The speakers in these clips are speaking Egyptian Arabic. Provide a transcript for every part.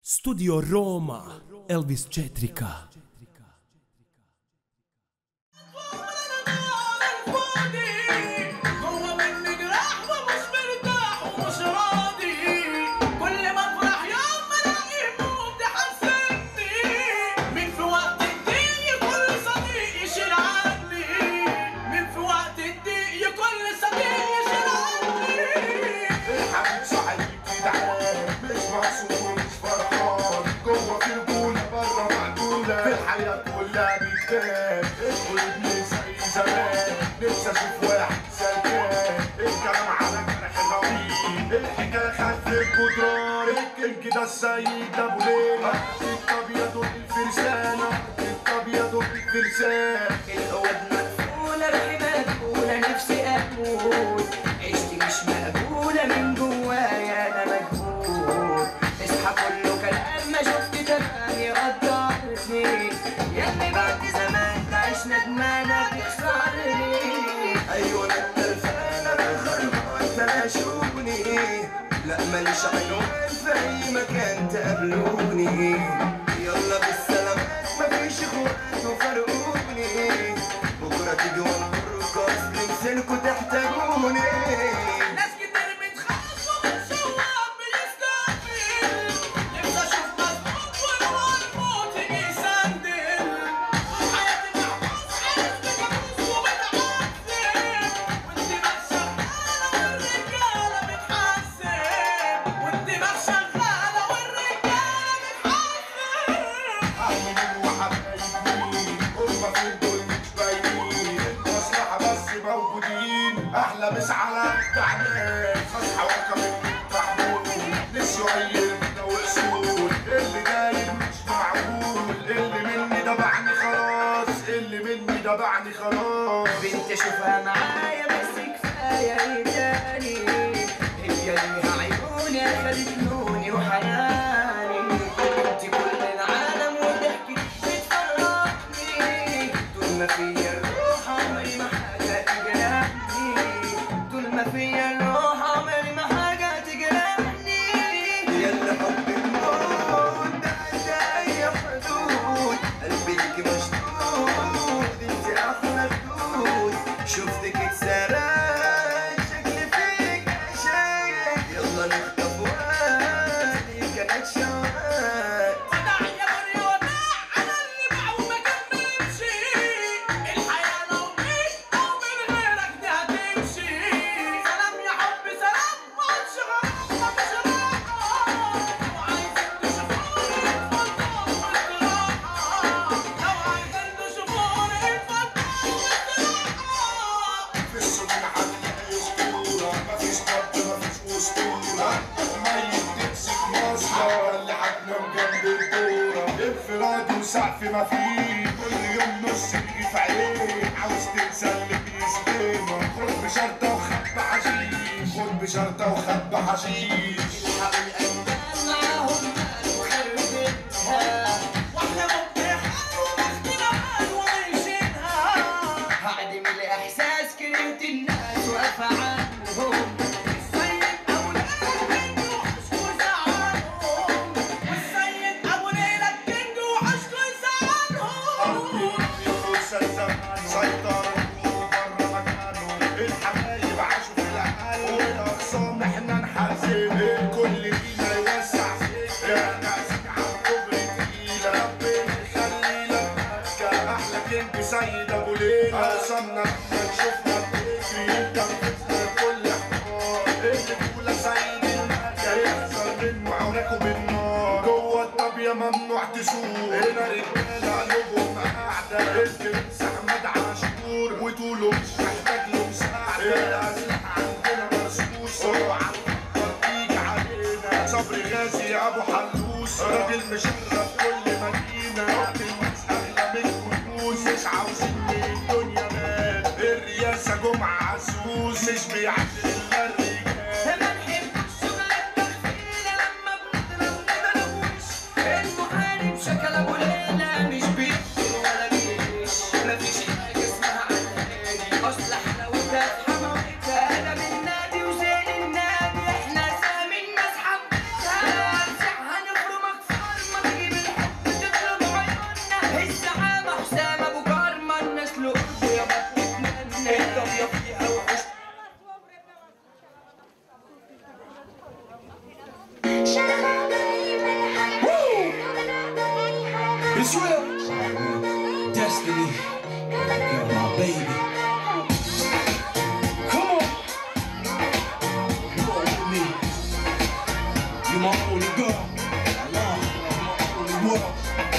Studio Roma, Elvis Četrika. هو مني جراح ومش مرتاح ومش راضي كل ما افرح يوم ما الاقيه موت يحسسني مين في وقت الضيق كل صديق يشيل عني مين في وقت الضيق كل صديق يشيل عني الحبيب صاحب جدعان مش مبسوط ومش فرحان جوه في رجولة بره معدولة في الحياة كلها بتبان القلوب مش زي زمان نفسي اشوف واحد سلكان الكلام على جرح غويط الحكاية خلف الجدران الكينج ده السيد ده ابو ليلى الابيض والفرسانة الابيض والفرسان الأوض مقفولة روحي مقفولة نفسي أموت عيشتي مش مقبولة من جوايا أنا مجهول اصحى كله كلام ما شفت تمام يقدرني يا ابني بعد زمان تعيش ندمانة تخسرني ايوه انا التلفانة انا خربان تلاشوني لا ماليش عنوان في اي مكان تقابلوني يلا بالسلامات مفيش اخوات وفرقوني بكره تيجي وانبركوا اصل مثلكوا تحتاجوني ناس كتير بتخاف وبتشوق بيستقبل نفسي اشوف مظبوط وهو الموت يجي يسندل حياتي محبوس عايز بكابوس وبتعذب والدماغ شغالة والرجالة بتحسن والدماغ شغالة والرجالة بتحسن اهلي وحبايبي هما فين دول مش باينين مصلحة بس موجودين احلى مس على التعبان اصحى واركب محمول نسيوا اي رجولة واصول اللي جاي مش معقول اللي مني ده بعني خلاص اللي مني ده بعني خلاص بنت اشوفها معايا بس كفايه يداني هي ليها عيوني اخدت لوني وحناني انت كل العالم وضحكت بتفرحني طول ما فيا الروح عمري ما حاجه تجرحني طول ما فيا الروح عمري ما حاجه تجرحني يلا حبك موت ده اي حدود قلبي ليكي مشدود انت احلى خدود شفتك اتسرقت شكلي فيك شايك يلا نخطف وقت دي كانت شوقات وداع يا مري وداع انا اللي باع وما كملش الحياه لو بيك او من غيرك دي هتمشي سلام يا حب سلام ما عادش غرام ما فيش راحه لو عايزين تشوفوني اتفضلوا واستراحه لو عايزين تشوفوني اتفضلوا واستراحه في السجن حتى اسطورة مفيش طب مفيش اسطورة ميت تمسك مصر اللي هتنام جنب الدورة انفراد وسقف مفيش كل يوم نص بيجي في عينيك عاوز تنسى اللي بيسلمك خد بشرطة وخب حشيش خد بشرطة وخب حشيش حاول أندال معاهم مال وخربتها واحنا مبتحال وبختنا مال وعايشينها هعدم الإحساس كرهت الناس وأفعالهم السيد أبو ليلى الكنج وعشقه زعلهم والسيد أبو ليلى الكنج وعشقه زعلهم فرصة الزمان سيطر بره مكانه الحبايب عاشوا في العالم والأخصام احنا نحاسب الكل فينا يوسع سكة ناسك عن كوبري تقيلة ربنا يخلي لك مكة أحلى كنج سيد أبو ليلى أقسمنا لما شفنا بتجري أنت بتكسر كل حوار اللي بيقول سيد المكة يحصل منه عونكم بالنار جوه الطابية ممنوع تسوق هنا رجالة قلوبهم قاعدة البنت أحمد عاشور وطوله مش محتاج له مساعدة الأسلحة عندنا مرصوصة اوعى تفكر تيجي علينا صبري غازي أبو حلوس راجل مشرف كل مدينة الناس أغلى من كنوز مش عاوزين من الدنيا مال الرياسة جمعة عزوز مش بيعدل إلا الرجال ما نحبش شغل التخفيلة لما بنضرب ندروش المحارب شكل ابو ليلى مش بيقتل ولا بيعيش مفيش حاجة اسمها عالهادي اصل حلاوتها في حماوتها انا من نادي وزين النادي احنا سامي الناس حبتها هنفرمك في more.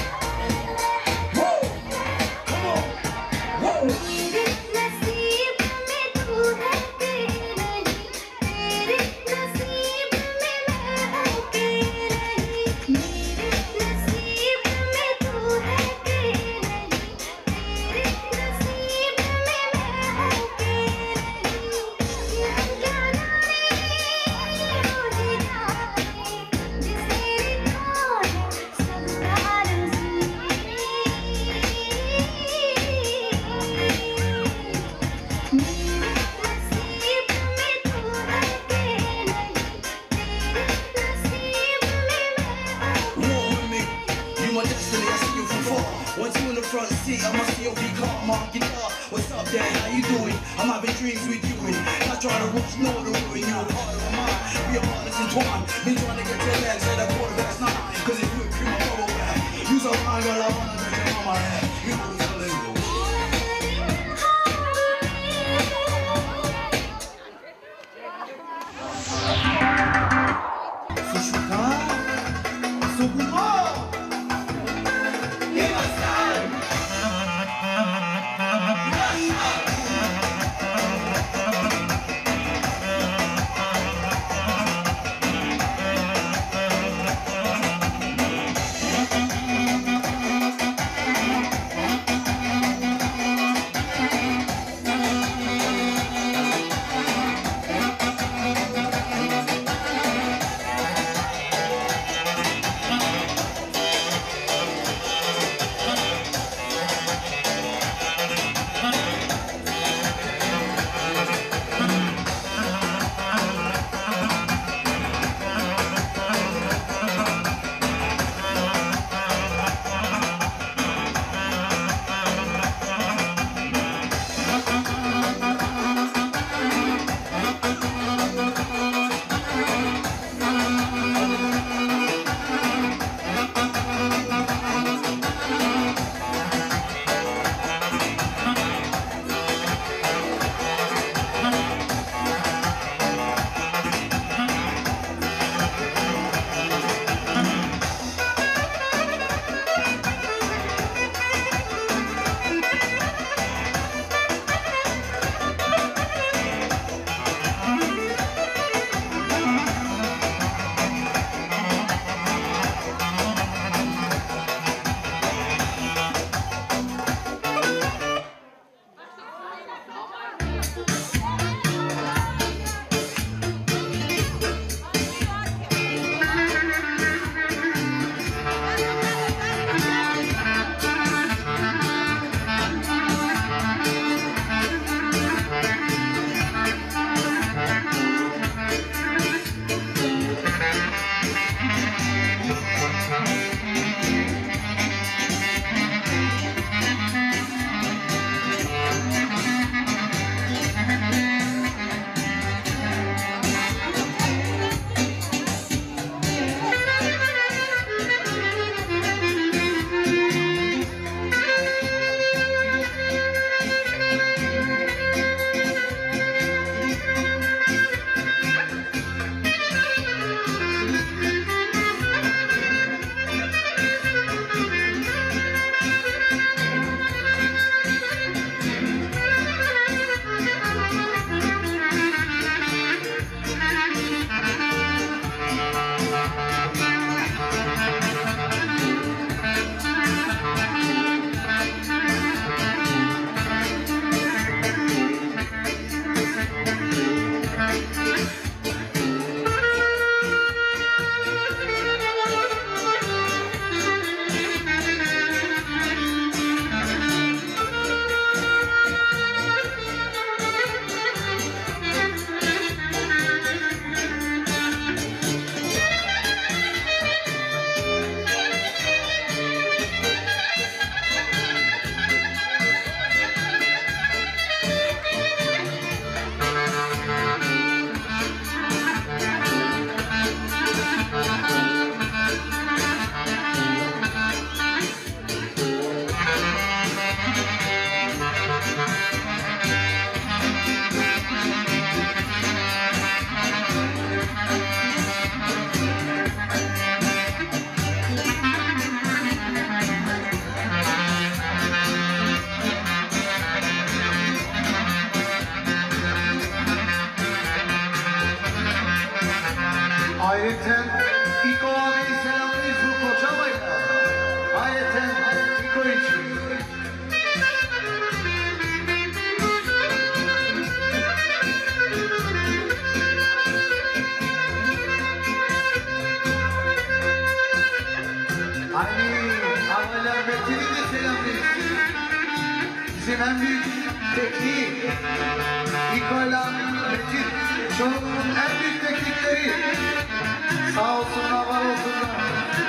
Woo! Come on. Woo! मेरे नसीब में तू है के नहीं तेरे नसीब में मैं हूँ के नहीं मेरे नसीब में तू है के नहीं तेरे नसीब में मैं हूँ के नहीं जाना रे जाने जिसे कौन सब मेरे नसीब में तू है के नहीं तेरे नसीब में मैं War with me, you my destiny, I see you from far. Once you in the front seat, I must see your big car, my guitar. What's up, Dad? How you doing? I'm having dreams with you and I try to reach no to ruin you. Part of mine, we are partners entwined. Been trying to get to the legs at a quarter past nine. Cause if you cream my bubble back, you so fine, girl, I wanna drink your mama head. You know what's telling you. Sushuka, Sukumo. Give us time. Ali Havalar Metin'i de selamlıyoruz. Bizim en büyük tekniği İkola Metin. Çoğunun en büyük teknikleri. Sağ olsunlar, var olsunlar.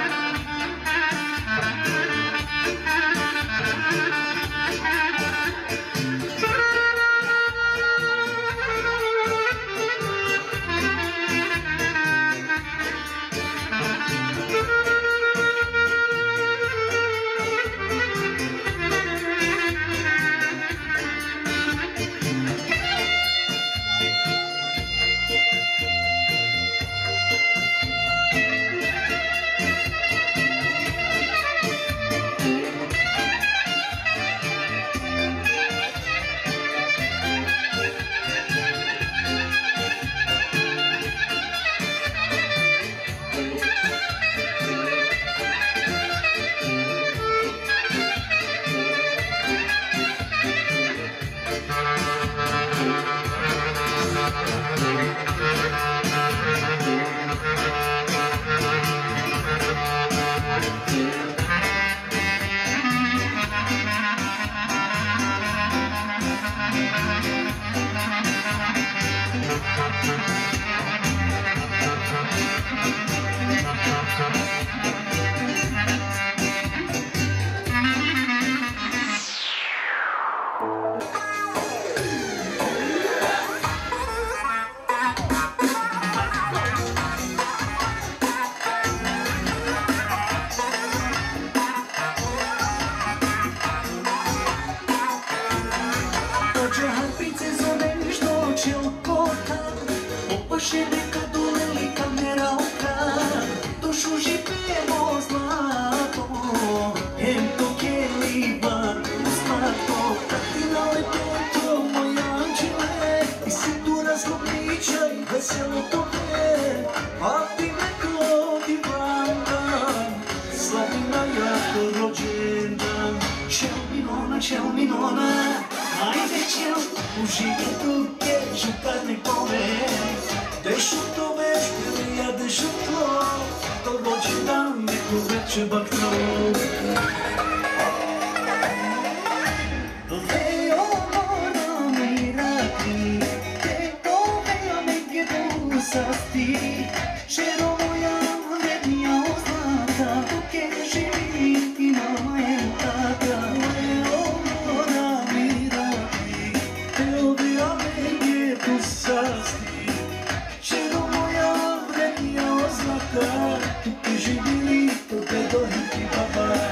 Hoće harpice zove što će okota Opaše neka doleli kamera oka Dušu žipemo zlato Em to keli bar zlato Ti na lepoto moj anđele I si tu razlomića i veselo tome A ti neko divandan Slavina jako rođendan Čel mi nona, čel mi nona Ajde čel, uživaj tu kežu kad ne pove Dešu to veš, ja dešu to To rođendan neko veče baktro Veo mona mirati Te to veo neke busasti Šero moja vrednija oznata Tuke živi i mama je tata Veo mona mirati Te veo neke busasti Šero moja vrednija oznata Tuke živi, tuke dohiti baba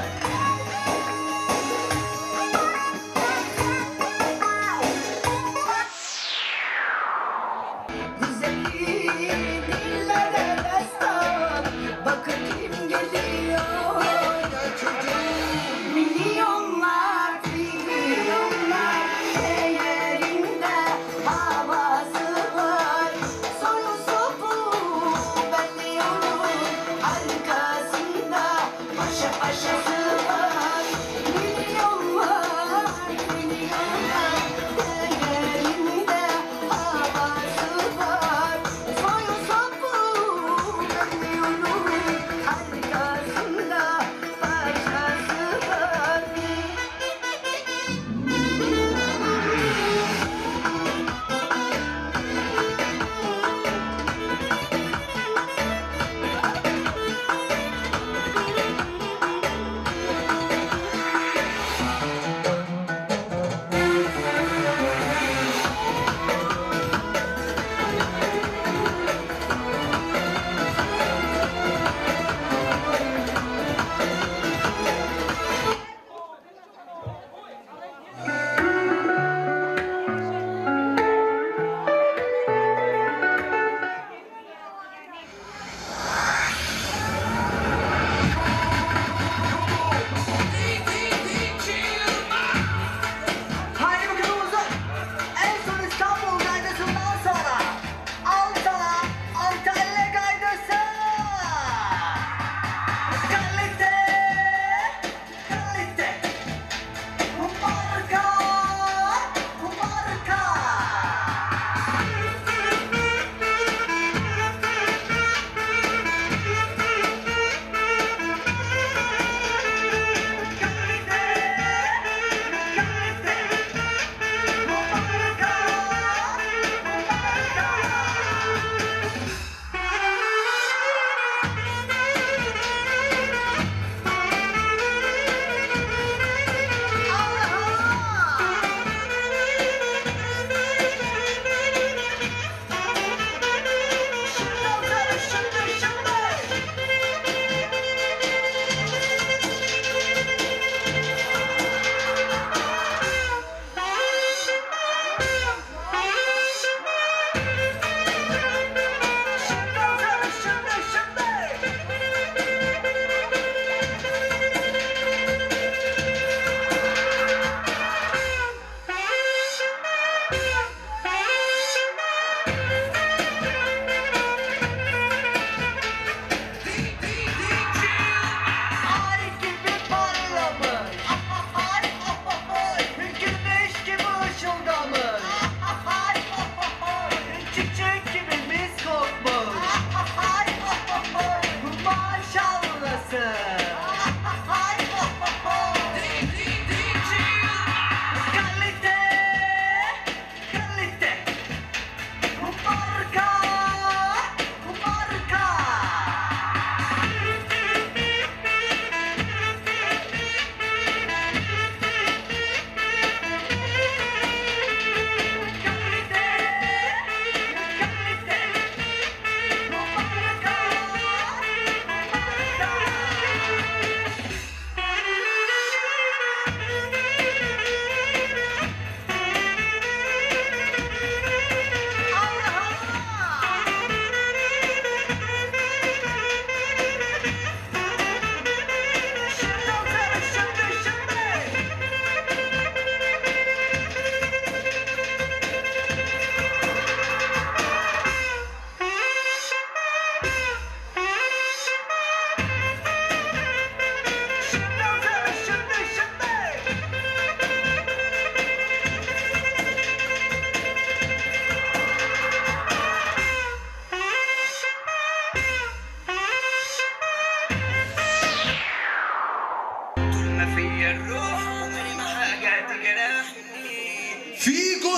فيجو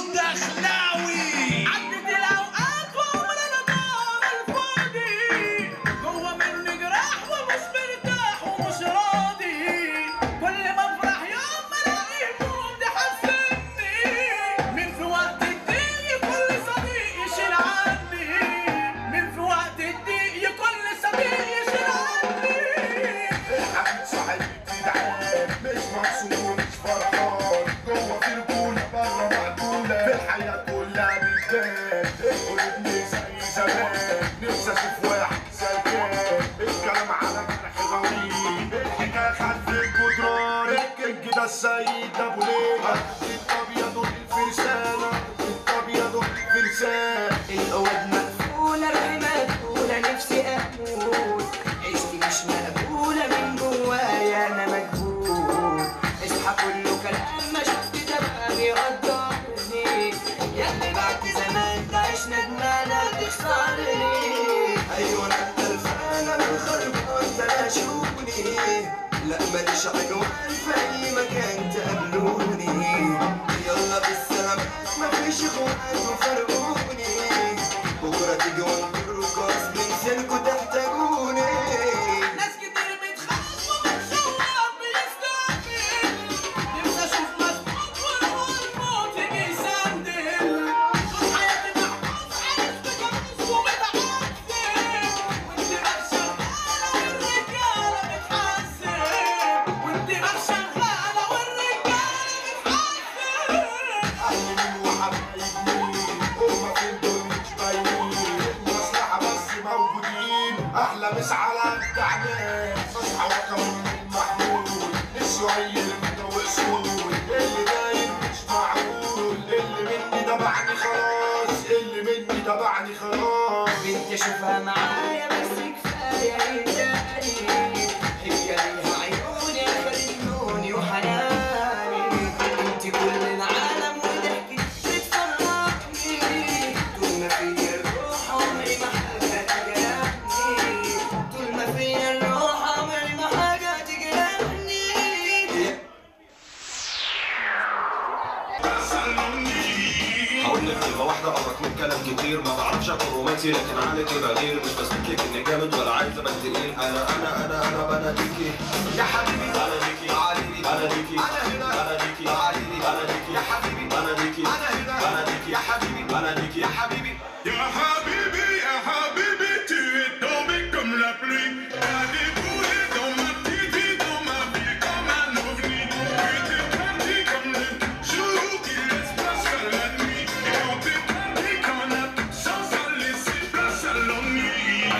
الدخلاوي عدت الاوقات وعمرنا طال الفاضي جوه مني جراح ومش مرتاح ومش راضي كل ما افرح يوم ما الاقيه موت يحسسني من في وقت الضيق كل صديق يشيل عني من في وقت الضيق كل صديق يشيل عني الحبيب صاحب جدعان مش مبسوط مش فرحان جوه في رجولة بره مقتولة في الحياة كلها بتبان القلوب مش زي زمان نفسي اشوف واحد سلكان الكلام على جرح غريب الحكاية خلف الجدران الكينج ده السيد ابو ليلى الابيض والفرسانة الابيض والفرسان الأوض مقفولة روحي مقفولة نفسي أموت عيشتي مش مقبولة من جوايا أنا مجهول اصحى كله كلام ما شفت تمام يقدرني يا اللي بعد زمان تعيش ندمانة بتخسرني أيوة أنا التلفانة من خربان تلاشوني لا ماليش عنوان في أي مكان تقابلوني يلا بالسلامة مفيش اخوات وفرقوني بكرة تيجي وانتوا غصب سلكوا تحتاجوني ناس كتير بتخاف وبتشوق بيستقبل نفسي اشوف مظبوط ولو الموت يجي يسندل طول حياتي محبوس عايش بكابوس ومتعذب وانت بقى شغالة والرجالة بتحسب وانت بقى شغالة والرجالة بتحسب أهل مين وحبايب مين هما في دول مش باينين المصلحة بس موجودين أحلى مس على التعبان أصحى وأكون المحمول السعيد المدوق سود اللي داير مش معقول اللي مني تبعني خلاص اللي مني تبعني خلاص بنت اشوفها معايا بس كفايه يداني هي ليها عيوني خلوني وحناني انت كل العالم وضحكي بتفرحني طول ما فيا الروح عمري ما حاجه تجرحني طول ما فيا الروح عمري ما حاجه تجرحني هقول لك كلمة واحدة أمرك من كلام كتير ما بعرفش أكون رومانسي لكن عليك بغير مش بثبت لك إني جامد ولا عايز أبقى تقيل أنا أنا أنا أنا بناديكي يا حبيبي بناديكي تعاليلي بناديكي أنا هنا بناديكي تعاليلي بناديكي يا حبيبي بناديكي أنا هنا بناديكي يا حبيبي بناديكي يا حبيبي يا حبيبي يا حبيبي tu es tombé comme la pluie T'as déboulé dans ma petite vie, dans ma vie comme un ovni Tu t'es parti comme le jour qui laisse place à la nuit Et on t'est parti comme un sans à laisser place à l'ennui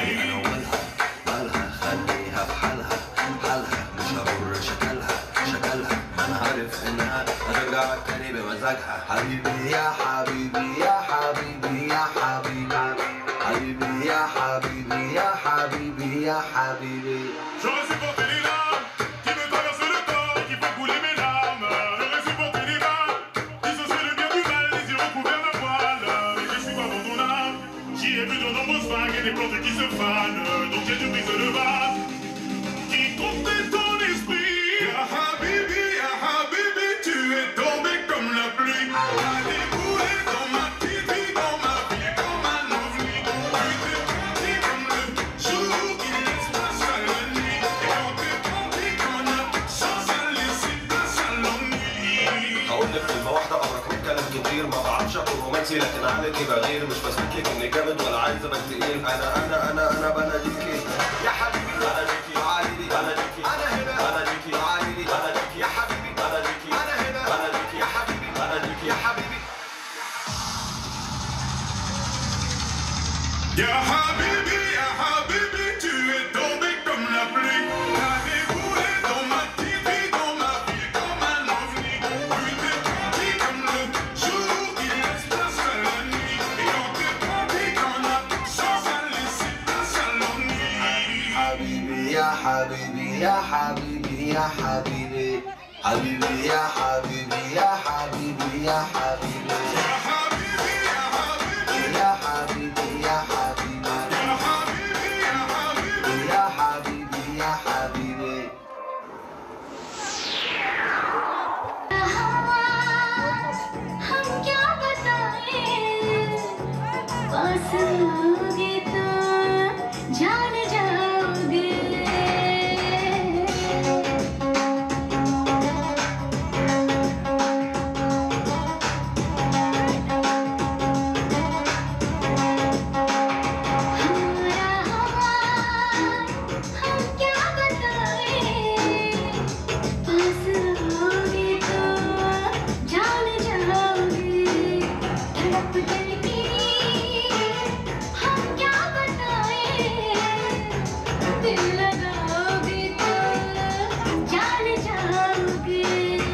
مالها خليها في حالها حالها مش هضر شكلها شكلها انا عارف انها هترجع تاني بمزاجها حبيبي يا حبيبي يا حبيبي يا حبيبي حبيبي يا حبيبي يا حبيبي يا حبيبي J'aurais supporté les larmes qui me traversent le corps et qui font couler mes larmes. J'aurais supporté les balles qui se le bien du mal, les yeux recouverts de voile. Mais je suis pas dans ton âme. J'y ai vu de nombreuses vagues et des plantes qui se fanent. Donc j'ai dû briser le vase qui كتير ما بعرفش اكون رومانسي لكن عليكي بغير مش بثبت لك اني جامد ولا عايز ابقى تقيل انا انا انا انا بناديكي يا حبيبي بناديكي تعالي لي بناديكي انا هنا بناديكي تعالي لي بناديكي يا حبيبي بناديكي انا هنا بناديكي يا حبيبي بناديكي يا حبيبي Ya habibi, ya habibi, tu es tombé comme la pluie. T'as déboulé dans ma TV, dans ma vie, comme un ovni. Tu t'es parti comme le jour qui laisse place à la nuit. Et on t'est parti comme la sans à laisser place à l'ennui. حبيبي يا حبيبي يا حبيبي يا حبيبي حبيبي يا حبيبي يا حبيبي يا حبيبي Ya habibi, ya habibi, يا حبيبي يا حبيبي ya habibi, ya habibi. يا حبيبي يا حبيبي हम क्या बताएं पास आओगे तो जान जाओगे हमारा हवा हम क्या बताएं पास आओगे तो जान जाओगे तड़प दिल की हम क्या बताएं दिल लगाओगे तो जान जाओगे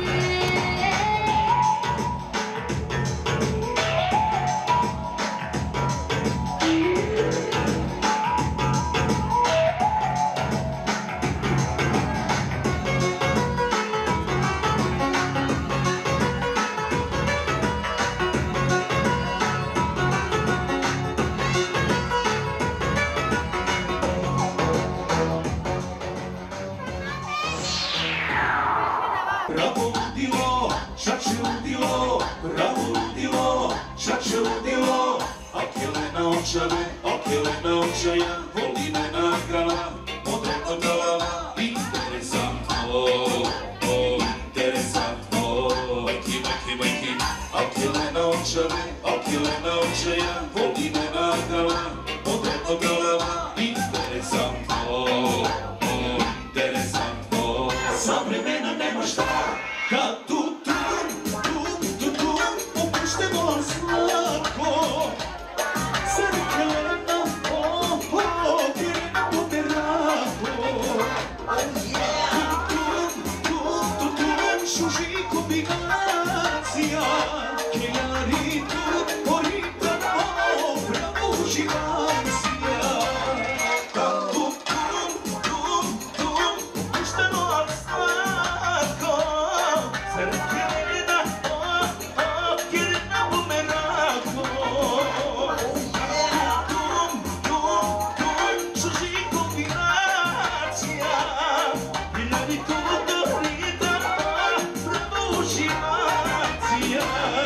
Rabudilo, šačudilo, rabudilo, šačudilo Akile na očave, akile na očaja, voline na grala, moderno galava, interesantno, o, interesantno Majki, majki, majki, akile na očave, akile na očaja, voline na grala, moderno galava, interesantno, o, interesantno Sa vremena nema šta, kad tu tum, tum, tu tum, opušteno slatko Crkvena, oh, oh, kirna moderako Tum, tum, tu tum, šuži kombinacija Keljari tu, orita, oh, pravo uživancija Kad tu tum, tum, tum, opušteno slatko Crkvena, oh, oh, kirna moderako Tum, tum, tum, šuži kombinacija Keljari tu, orita, oh, pravo uživancija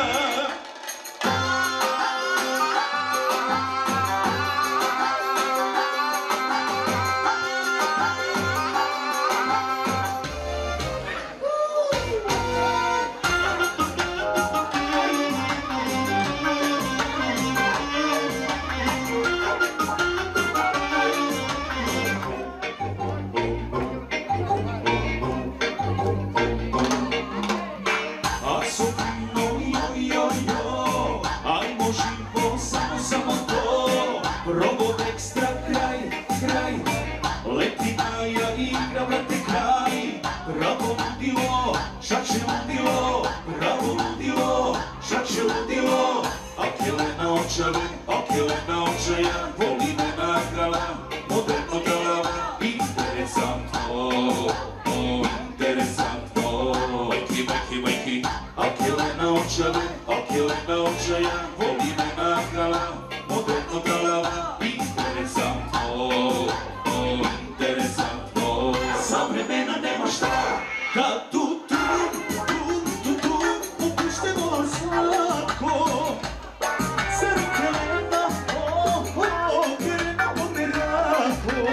A sopino jo, jo, jo, ajmo živo, samo, samo to. Robot ekstra kraj, kraj, leti Maja, igra, vrate kraj. Bravo ludilo, šače ludilo, bravo ludilo, šače ludilo. Akile na očave, akile na očaja, voli me nagrala, moderno galava, interesantno, o, interesantno. Majki, majki, majki, akile na očave, akile na očaja, voli me nagrala, moderno galava, interesantno, o, interesantno. Sa vremena nema šta, kad tu tum, tum, tu tum, opušteno slatko. Crkvena, oh, oh, kirna moderako.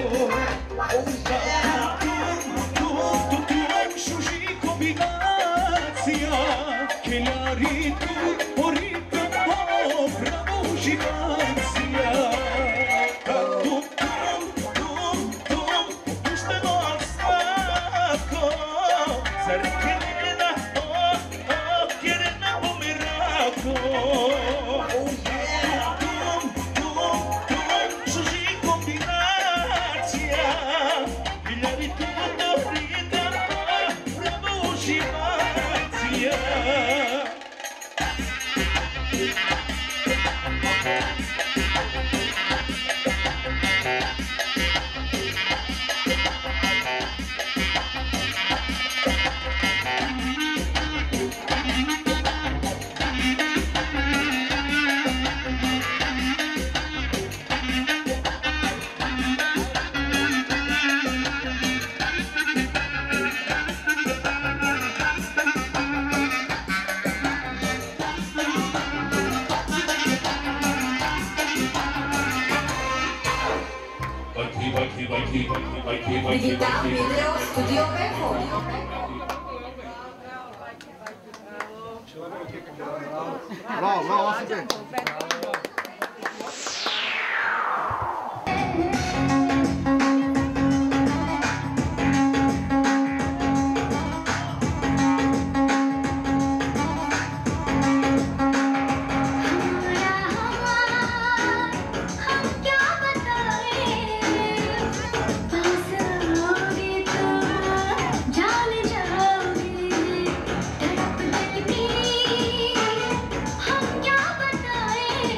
Tu, tu, tu, šuži kombinacija Keljari tu, Digital Video Studio Beppo. Bravo, bravo, super. हमारा हवा हम क्या बताएं पास आओगे तो जान जाओगे तड़प तड़पी हम क्या बताएं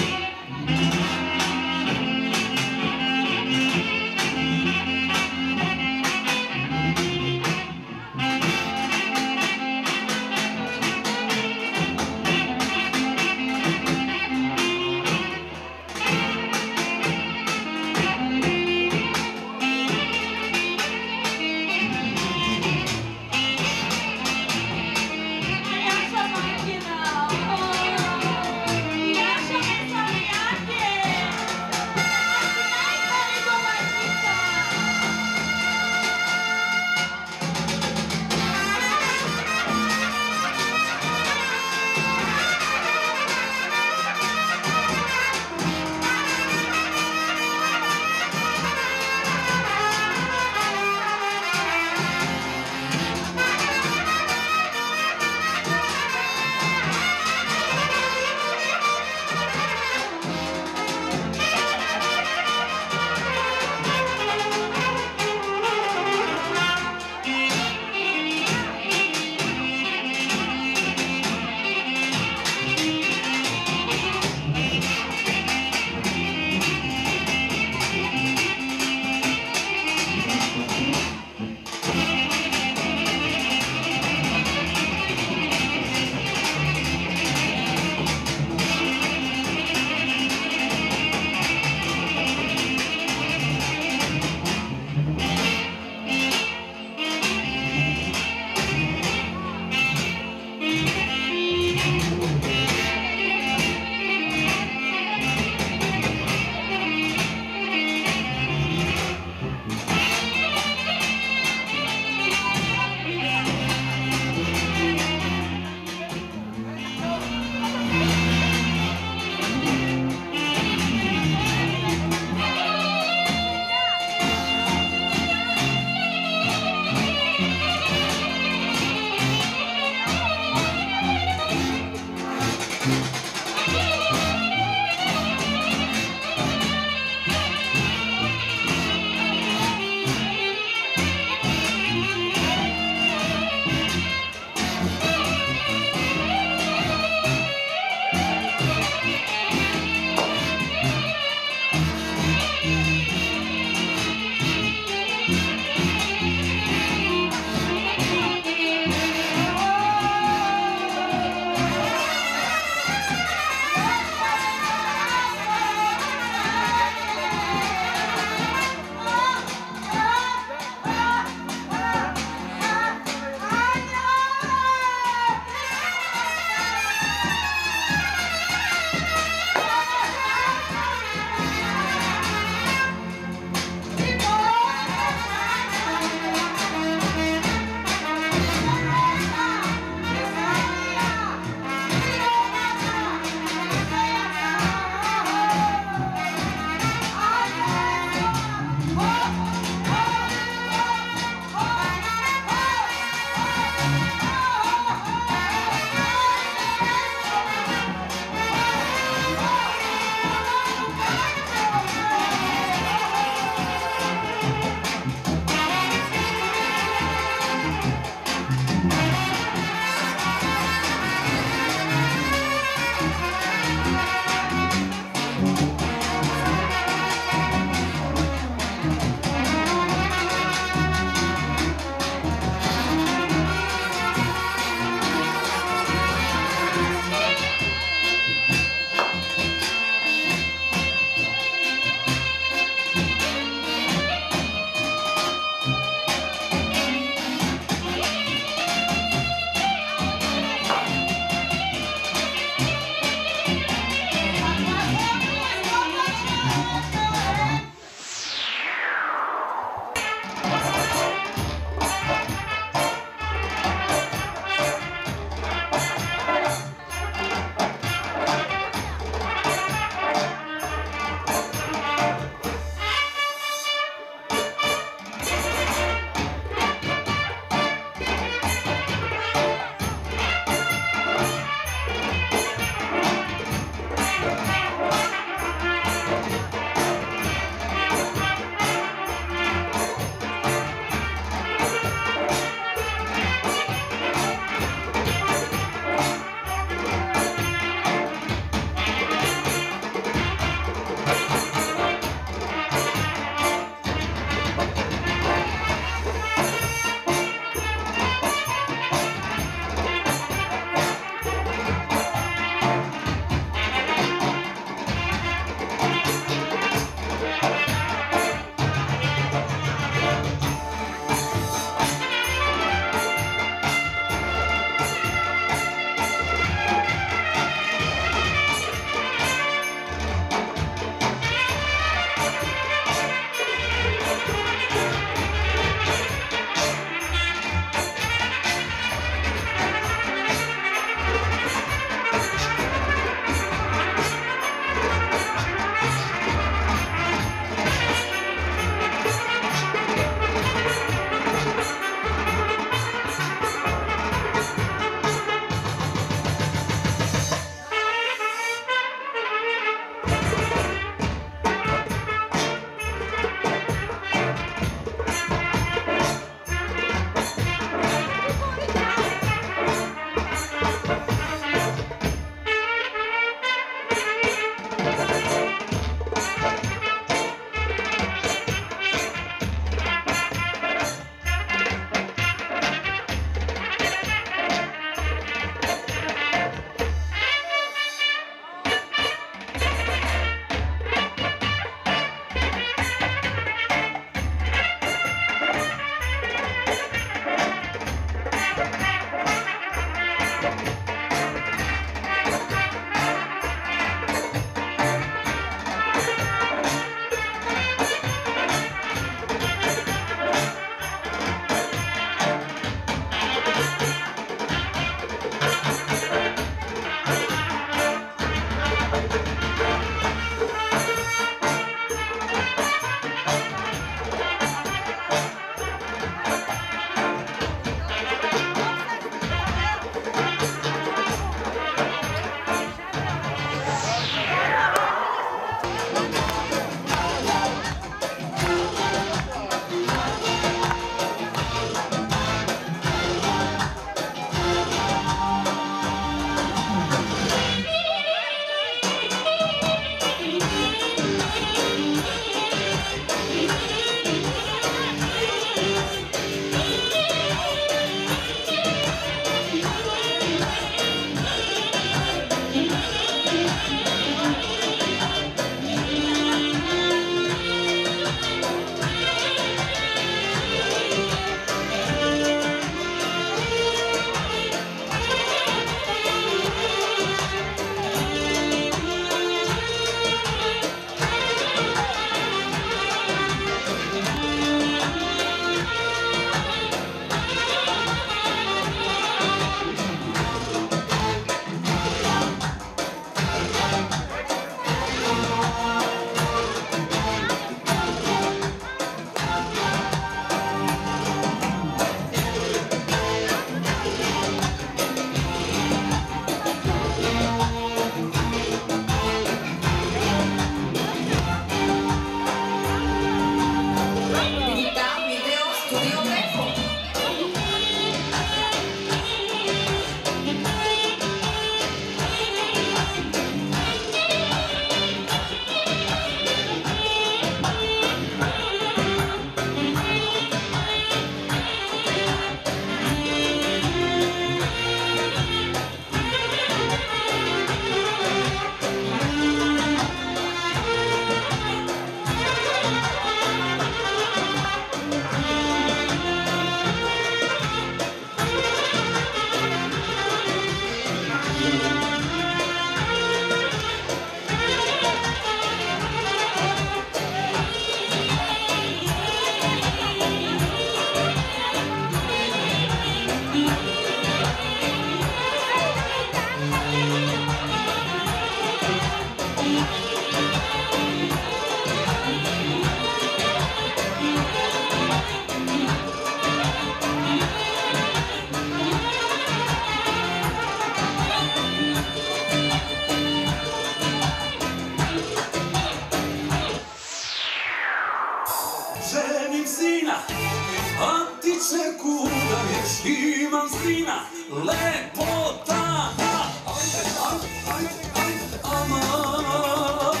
Ženim sina, a ti će kuda ješ Imam sina, lepota Ajde, ajde, ajde, ajde, aman, aman.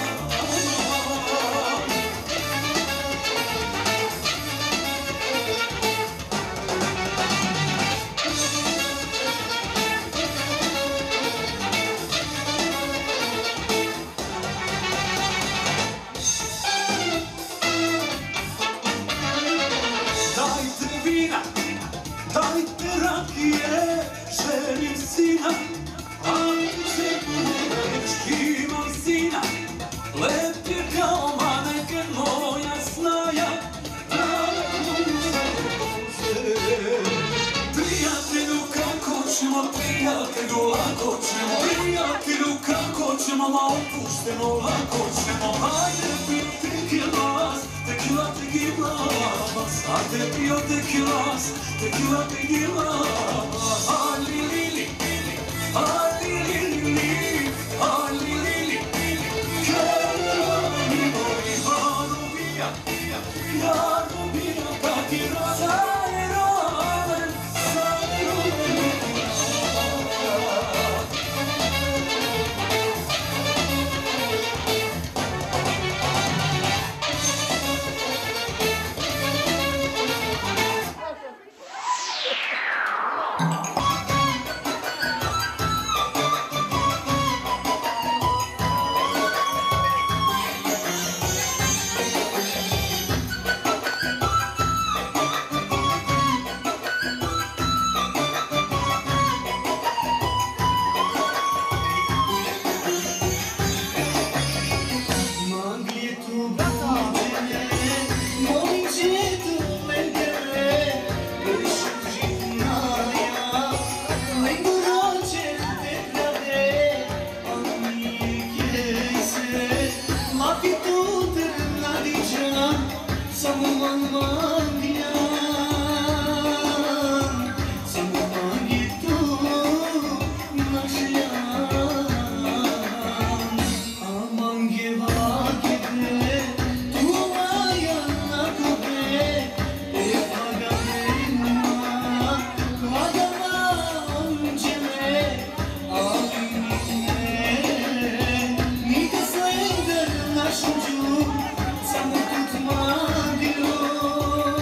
Dajte vina, dajte rakije, želim sina, a ti će budeš, imam sina, lep je kao maneken moja snaja, Prijatelju, kako ćemo, prijatelju, lako ćemo, prijatelju, kako ćemo, ma opušteno, lako ćemo, hajde pio tekilas, tekila, tekilas, hajde pio tekilas, tekila, tekilas, ali lili, ali lili, ali lili, Karolini moj, Harubija, Harubija, kaki razaran, Aman give up, give it. Tu vaya na kube, e pagamena, pagamamceme, abimine. Nigde sveder naš uđu, samo tutma bilo.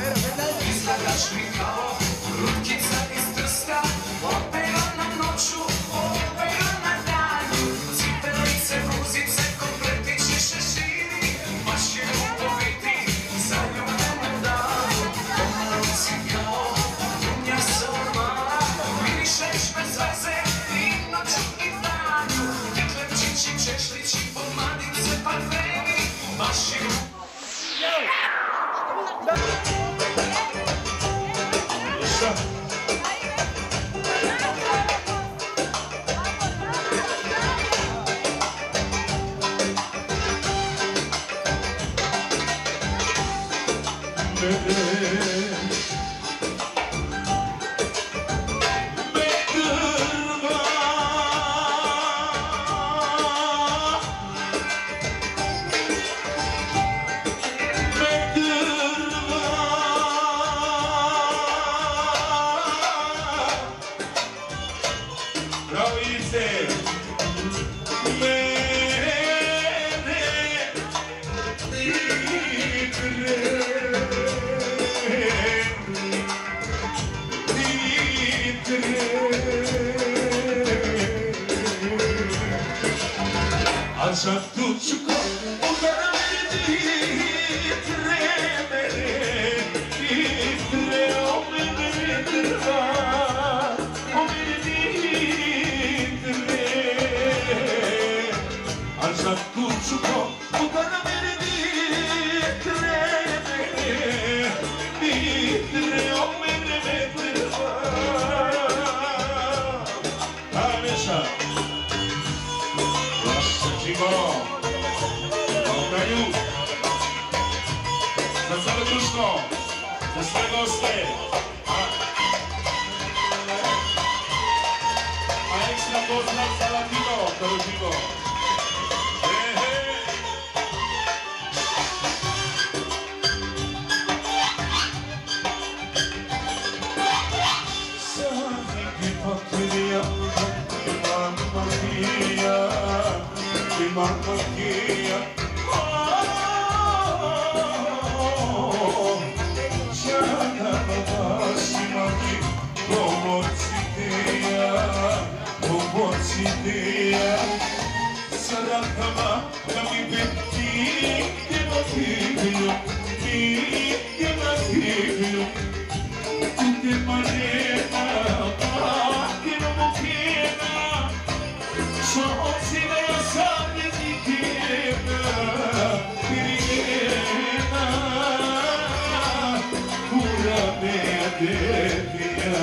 Izgledaš mi kao lutkica iz trsta Operana noću, operana danju Cipelice, guzice, kompletići šeširi Baš je ljubovi zaljubljenu danu Pomalo si kao dunja sa ormana Mirišeš bez veze i noću i danju Klepčići, češlići, pomadice, parfemi Baš je Bravo Ivice! Așa tu ciucă, o gara mene tremere, tre o mene treva, o mene tre. Așa tu ciucă, o gara mene tremere, tre o mene treva. Așa. Lasciamo! Oddaju! Za całe duszno! Za swego osty! A, a ekstra poznaw za latino! To robimy! Hej, hej! Mamma mia, oh, Shana Babashimaki, Bomotsitea, Bomotsitea, Sarakama, Kami Beti, Demotibilu, Demotibilu, Tutte Marena, Kino Mokina, Sohosine Yasane Dikina, Pirina, Kurame Adevia,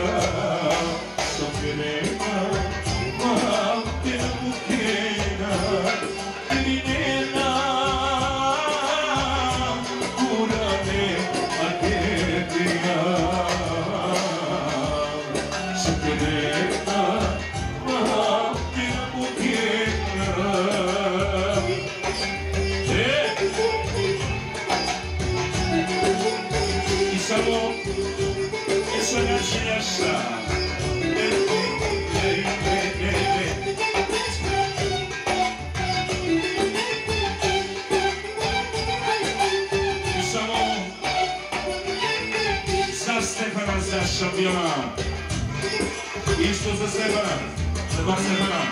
Sofirena, Mahampina Mukina, Pirina, Kurame Adevia, Sofirena, Mahampina Mukina, I samo essa nascessa I samo za Stefana za šampiona Isto za Stefana Za dva Stefana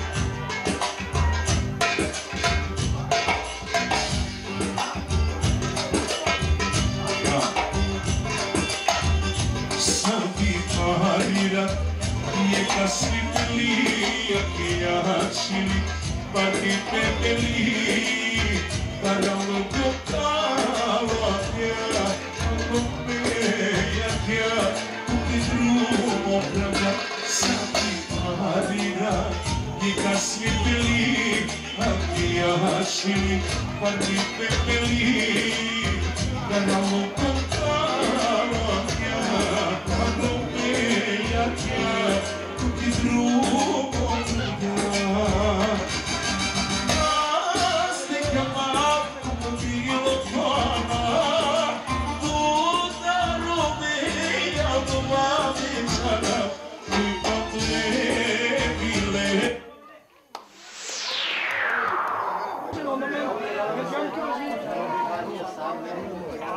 Sabi Maharira Ye kasmi pili Akiya hachili Pati pepeli Karamo kokawa kya Anume ya kya Kukidrumo praga Sabi Maharira Ye kasmi pili Akiya hachili Pati pepeli Karamo kokawa kya Anume ya kya Kukidrumo praga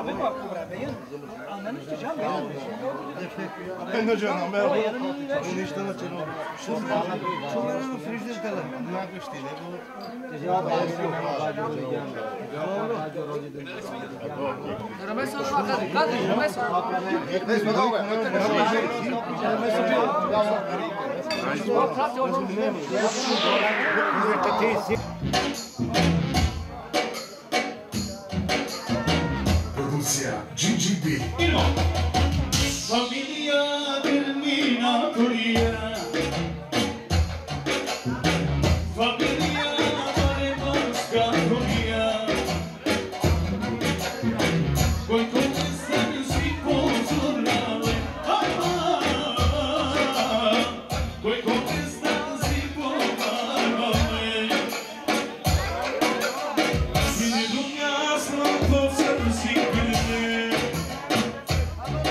Ainda já não, meu. Não está na tela. Producja GGB. Familia terminatoria Familia Maremoscatoria Voi contestare si consolare Voi contestare si consolare Si ne lumea slabo să nu si gândesc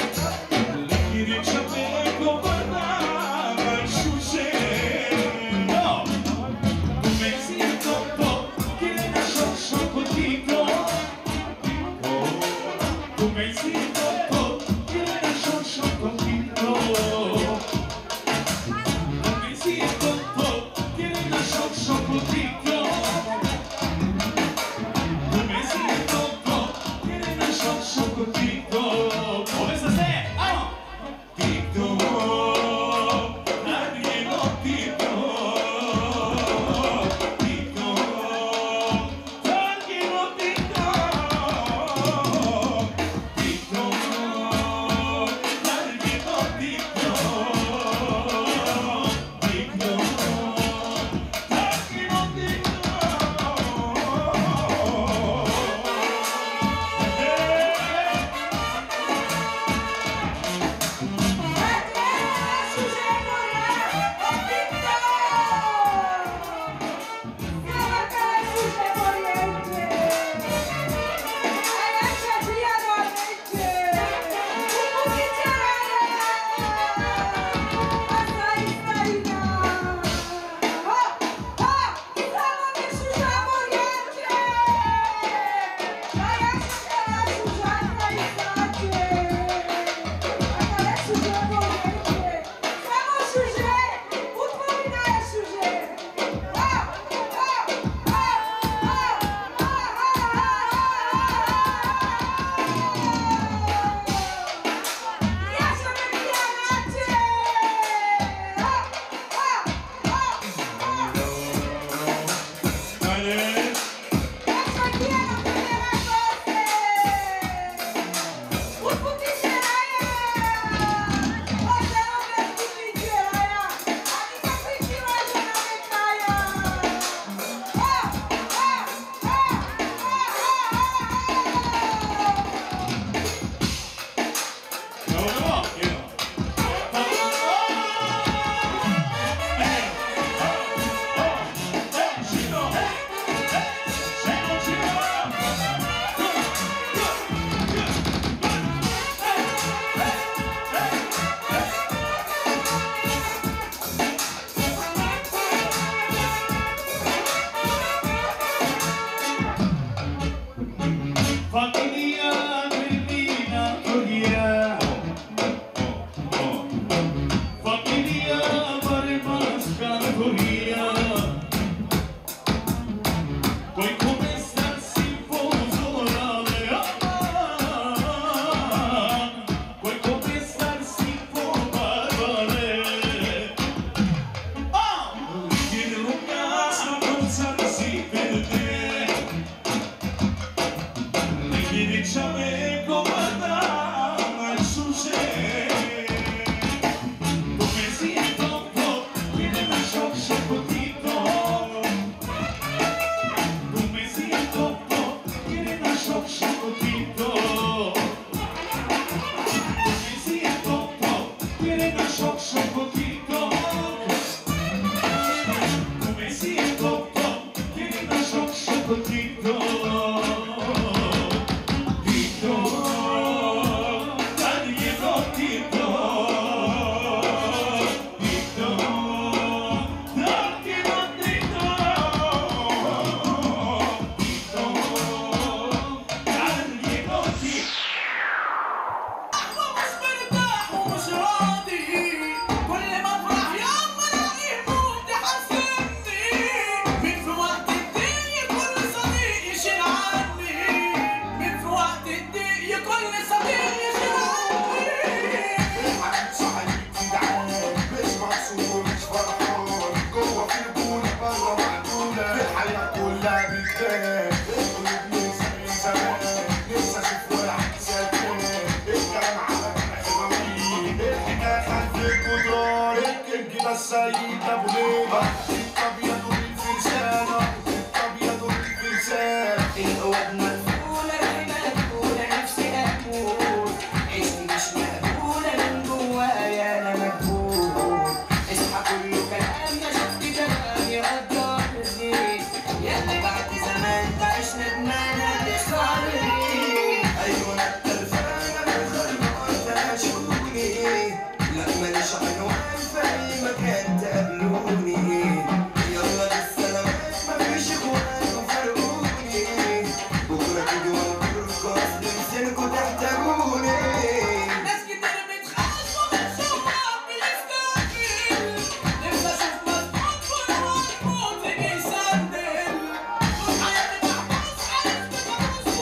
السيد ابو ليلى الابيض والفرسان الابيض والفرسان القواد مقفولة العين مقفولة نفسي أموت عيشتي مش مقبولة من جوايا أنا مجهول اصحى كله كلام ما شفت كلام يقدرني ياللي بعد زمان تعيش ندمان هتخسرني أيوة أنا التلفانة من خربانة تشوفني لا ماليش عنوان في أي مكان تقابلوني يلا بالسلامات مفيش إخوان وفرقوني بكرة تيجوا وانكركم نمسكوا تحتاجوني ناس كتير بتخاف وبتشوف بيستقبل نفسي اشوف مظبوط ولا مظبوط بيسندل طول حياتي محبوس عرفت فلوس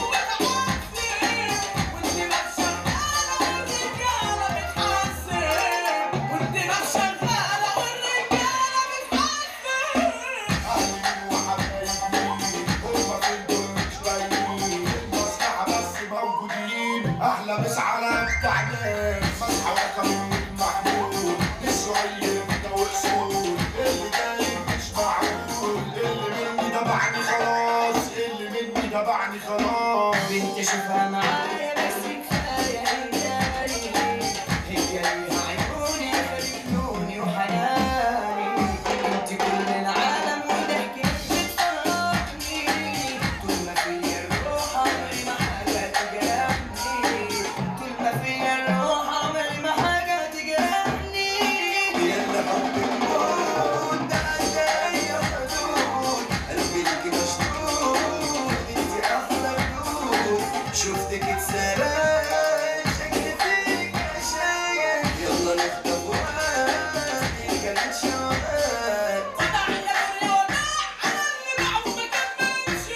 وبتعذب والدماغ شغالة والرجالة بتحسن والدماغ شغالة والرجالة بتحسن اهلي وحبايبي هما في الدنيا مش باينين المصلحة بس موجودين احلى مسا على التعليم مصحى رقم المحمود اسرائيل ده واسود اللي جاي مش معقول اللي مني ده بعني خلاص اللي مني ده بعني خلاص بنت شوفها معايا بس كفاية هيداري هي ليها عيوني خلفنوني وحناني انت كل العالم وضحكك بتفرحني طول ما فيا الروح عمري ما حاجة تجرحني طول ما فيا الروح عمري ما حاجة تجرحني يلا حبك موت ده عندي حدود قلبي ليكي مشدود انت احلى جنود شفتك اتسرقت شكلي فيك اشياء يلا نخطف وقت دي كانت شوقات وداع يا كل وداع على اللي معه ما كملش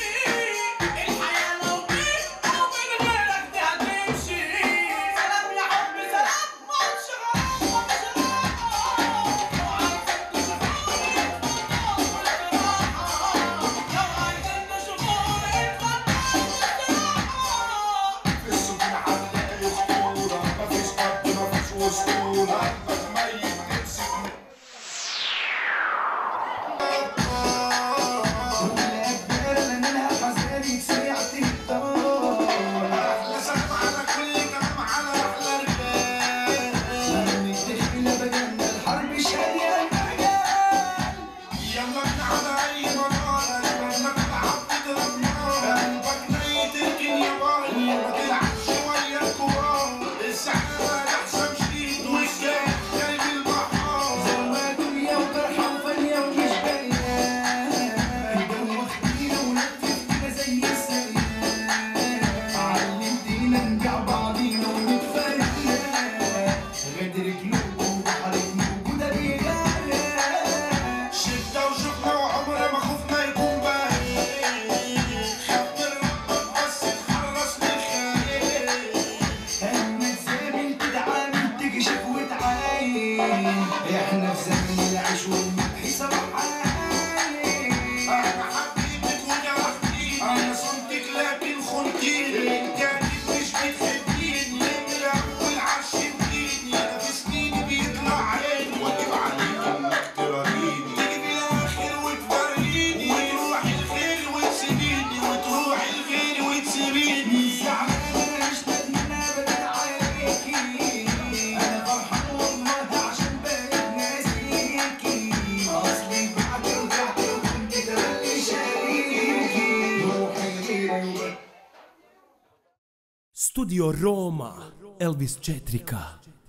الحياة لو بيك أو من غيرك دي هتمشي سلام يا حب سلام ماتش غرام ماتش غرام لو عايزين تشوفوني اتفضلوا بالراحة لو عايزين تشوفوني اتفضلوا بالراحة في السجن هتلاقي اسطورة مفيش حد مفيش اسطورة قلبك ميت تمسك احلى سلام على كل كلام على احلى رجال يلا ابن على اي منارة لما تلعب تضرب نار قلبك ميت اركن يا باي ما تلعبش ويا الكبار السحابة احسن شديد والجاي جايب البحار شدة وشفنا وعمر ما خفنا يكون باين خاف من ربك بس تحرص من الخير احنا في زمن العيش والمدح صباح انا حبيبك وجرحتيني انا صمتك لكن خنتيني انت مش بتحبيني من الاول عشمتيني انا في سنيني بيطلع عيني واجب عليك انك تراضيني تيجي في الاخر وتفرقيني وتروحي الخير وتسيبيني وتروحي الخير وتسيبيني زعلان مش ندمان ابدا عليكي انا فرحان والله عشان بقيت ناسيكي اصلي بعد رجعت وكنت تبقي شريكي روحي غيري وبقى Studio Roma, Elvis Četrika.